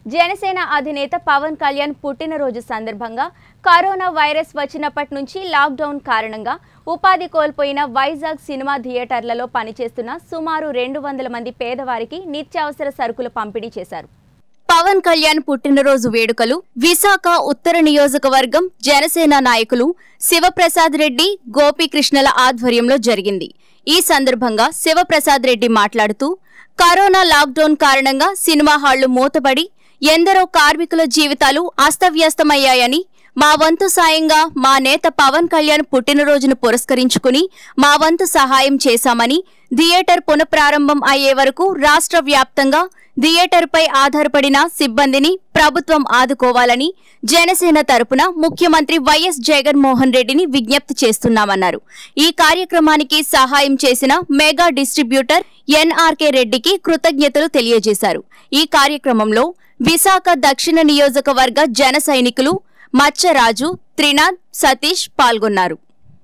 జనసేన అధినేత పవన్ కళ్యాణ్ పుట్టినరోజు సందర్భంగా కరోనా వైరస్ వచ్చినప్పటి నుంచి లాక్డౌన్ కారణంగా ఉపాధి కోల్పోయిన వైజాగ్ సినిమా థియేటర్లలో పనిచేస్తున్న సుమారు రెండు వందల మంది పేదవారికి నిత్యావసర సరుకులు పంపిణీ చేశారు పవన్ కళ్యాణ్ పుట్టినరోజు వేడుకలు విశాఖ ఉత్తర నియోజకవర్గం జనసేన నాయకులు శివప్రసాద్ రెడ్డి గోపీకృష్ణల ఆధ్వర్యంలో జరిగింది ఈ సందర్భంగా శివప్రసాద్ రెడ్డి మాట్లాడుతూ కరోనా లాక్డౌన్ కారణంగా సినిమా హాళ్లు మూతపడి ఎందరో కార్మికుల జీవితాలు అస్తవ్యస్తమయ్యాయని మా వంతు సాయంగా మా నేత పవన్ కళ్యాణ్ పుట్టినరోజును పురస్కరించుకుని మా వంతు సహాయం చేశామని థియేటర్ పునఃప్రారంభం అయ్యే వరకు రాష్ట్ర వ్యాప్తంగా థియేటర్పై ఆధారపడిన సిబ్బందిని ప్రభుత్వం ఆదుకోవాలని జనసేన తరపున ముఖ్యమంత్రి వైఎస్ జగన్మోహన్ రెడ్డిని విజ్ఞప్తి చేస్తున్నామన్నారు ఈ కార్యక్రమానికి సహాయం చేసిన మెగా డిస్ట్రిబ్యూటర్ ఎన్ఆర్కే రెడ్డికి కృతజ్ఞతలు తెలియజేశారు ఈ కార్యక్రమంలో విశాఖ దక్షిణ నియోజకవర్గ జన సైనికులు మచ్చరాజు త్రినాథ్ సతీష్ పాల్గొన్నారు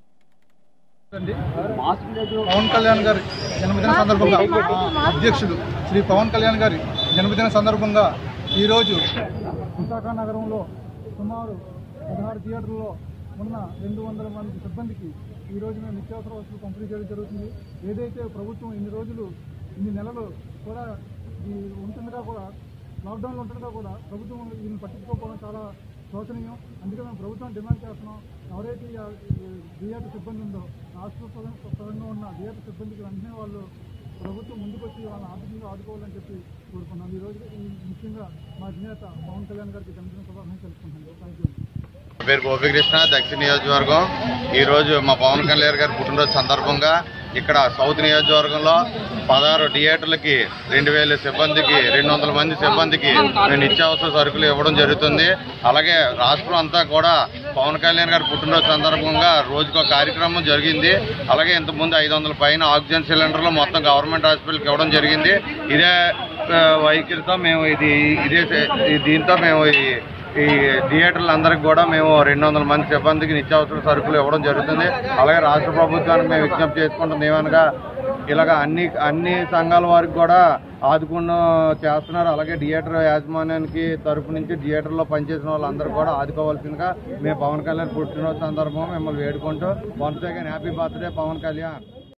అండి. పవన్ కళ్యాణ్ గారి జన్మదిన సందర్భంగా మా అధ్యక్షుడు శ్రీ పవన్ కళ్యాణ్ గారి జన్మదిన సందర్భంగా ఈరోజు విశాఖ నగరంలో సుమారు పదహారు థియేటర్లో ఉన్న రెండు వందల మంది సిబ్బందికి ఈరోజు మేము నిత్యావసర వస్తువులు పంపిణీ చేయడం జరుగుతుంది ఏదైతే ప్రభుత్వం ఇన్ని రోజులు ఇన్ని నెలలు కూడా ఈ ఉంటుండగా కూడా లాక్డౌన్లో ఉంటుండగా కూడా ప్రభుత్వం దీన్ని పట్టించుకోకపోవడం చాలా శోచనీయం అందుకే మేము ప్రభుత్వం డిమాండ్ చేస్తున్నాం ఎవరైతే ఈ, ఈ థియేటర్ సిబ్బంది ఉందో రాష్ట్ర పరం- పరంగా ఉన్న థియేటర్ సిబ్బందికి వెంటనే వాళ్ళు ప్రభుత్వం ముందుకు వచ్చి వాళ్ళని ఆర్థికంగా ఆదుకోవాలని చెప్పి కోరుకున్నాం ఈ రోజు ఈ ముఖ్యంగా మా అధినేత పవన్ కళ్యాణ్ గారికి జన్మదిన శుభాకాంక్షలు తెలుసుకుంటున్నాను థ్యాంక్ యూ నా పేరు గోపికృష్ణ దక్షిణ నియోజకవర్గం ఈరోజు మా పవన్ కళ్యాణ్ గారి పుట్టినరోజు సందర్భంగా ఇక్కడ సౌత్ నియోజకవర్గంలో పదహారు థియేటర్లకి రెండు వేల సిబ్బందికి రెండు వందల మంది సిబ్బందికి మేము నిత్యావసర సరుకులు ఇవ్వడం జరుగుతుంది అలాగే రాష్ట్రం అంతా కూడా పవన్ కళ్యాణ్ గారి పుట్టినరోజు సందర్భంగా రోజుకో కార్యక్రమం జరిగింది అలాగే ఇంతకుముందు ఐదు వందల పైన ఆక్సిజన్ సిలిండర్లు మొత్తం గవర్నమెంట్ హాస్పిటల్కి ఇవ్వడం జరిగింది ఇదే ఆ, వైఖరితో మేము ఇది ఇదే ఈ- దీంతో మేము ఈ ఈ థియేటర్లు అందరికి కూడా మేము రెండు వందల మంది సిబ్బందికి నిత్యావసర సరుకులు ఇవ్వడం జరుగుతుంది అలాగే రాష్ట్ర ప్రభుత్వానికి మేము విజ్ఞప్తి చేసుకుంటుంది ఏమనగా ఇలాగ అన్ని అన్ని సంఘాల వారికి కూడా ఆదుకున్న చేస్తున్నారు అలాగే థియేటర్ యాజమాన్యానికి తరపు నుంచి థియేటర్లో పనిచేసిన వాళ్ళందరూ కూడా ఆదుకోవాల్సిందిగా మేము పవన్ కళ్యాణ్ పుట్టినరోజు సందర్భంగా మిమ్మల్ని వేడుకుంటూ once again happy birthday Pawan Kalyan